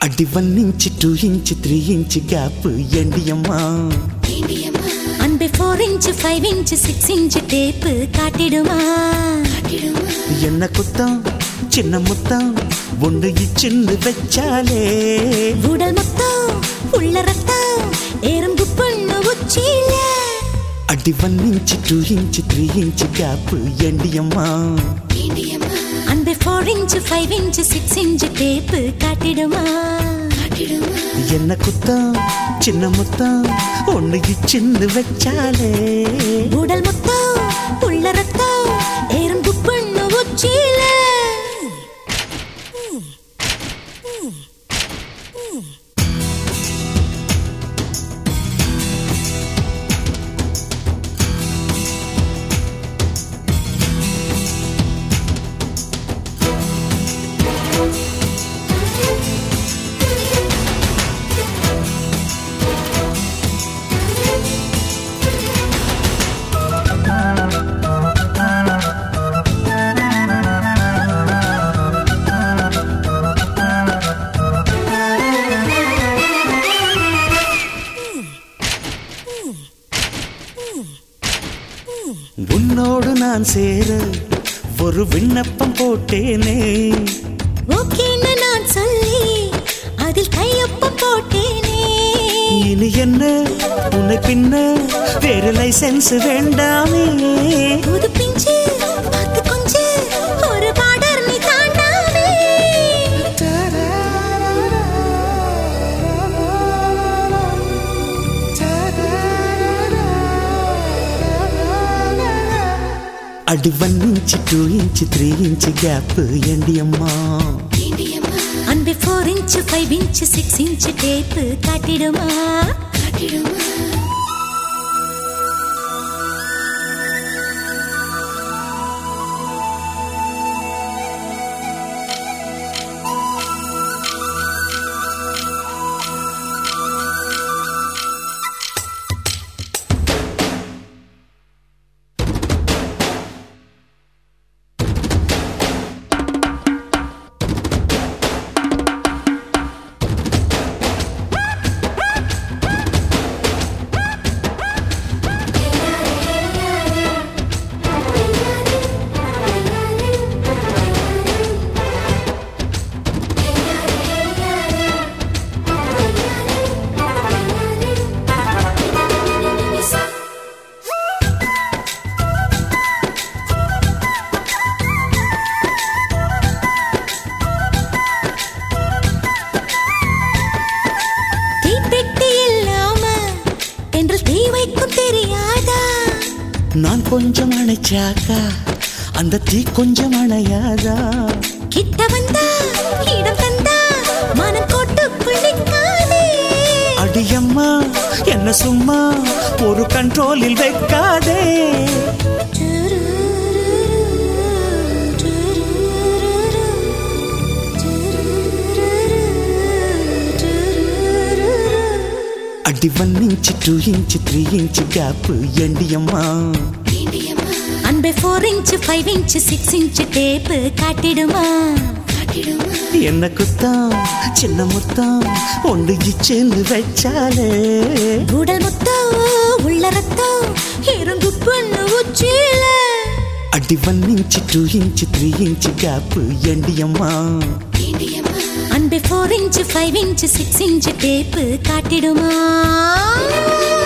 அடி one inch two inch three inch gap எண்டியம்மா அன்பே four inch five inch six inch tape காட்டிடுமா என்ன குத்தம் சின்ன முத்தம் ஒன்று இச்சின்னு வச்சாலே உடல் மொத்தம் உள்ள ரத்தம் எறும்பு பொண்ணு உச்சியில அடி one inch two inch three inch gap எண்டியம்மா அன்பே four inch five inch six inch tape காட்டிடுமா என்ன குத்தம் சின்ன முத்தம் ஒன்று இச்சின்னு வச்சாலே உடல் மொத்தம் உள்ள ரத்தம் எறும்பு பொண்ணு உச்சியில உன்னோடு நான் சேர ஒரு விண்ணப்பம் போட்டேனே ஓகேன்னு நான் சொல்லி அதில் கையொப்பம் போட்டேனே இனி என்ன உன்னை பின்ன வேறு லைசென்ஸ் வேண்டாமே புது பிஞ்சு பார்த்து கொஞ்சு ஒரு பார்டர் நீ தாண்டாமே அடி one inch two inch three inch gap எண்டியம்மா அன்பே four inch five inch six inch tape காட்டிடுமா தீப்பெட்டி இல்லாம என்று தீ வைக்கும் தெரியாதா நான் கொஞ்சம் அணைச்சாக்கா அந்த தீ கொஞ்சம் அணையாதா கிட்ட வந்தா இடம் தந்தா மனம் கோட்டுக்குள் நிற்காதே அடியம்மா என்ன சும்மா ஒரு கண்ட்ரோலில் வைக்காதே அடி one inch two inch three inch gap எண்டியம்மா அன்பே four inch five inch six inch tape காட்டிடுமா என்ன குத்தம் சின்ன முத்தம் ஒன்று இச்சுன்னு வச்சாலே உடல் மொத்தம் உள்ள ரத்தம் இறங்கு பொண்ணு உச்சியில அடி one inch two inch three inch gap எண்டியம்மா அன்பே four inch five inch six inch tape காட்டிடுமா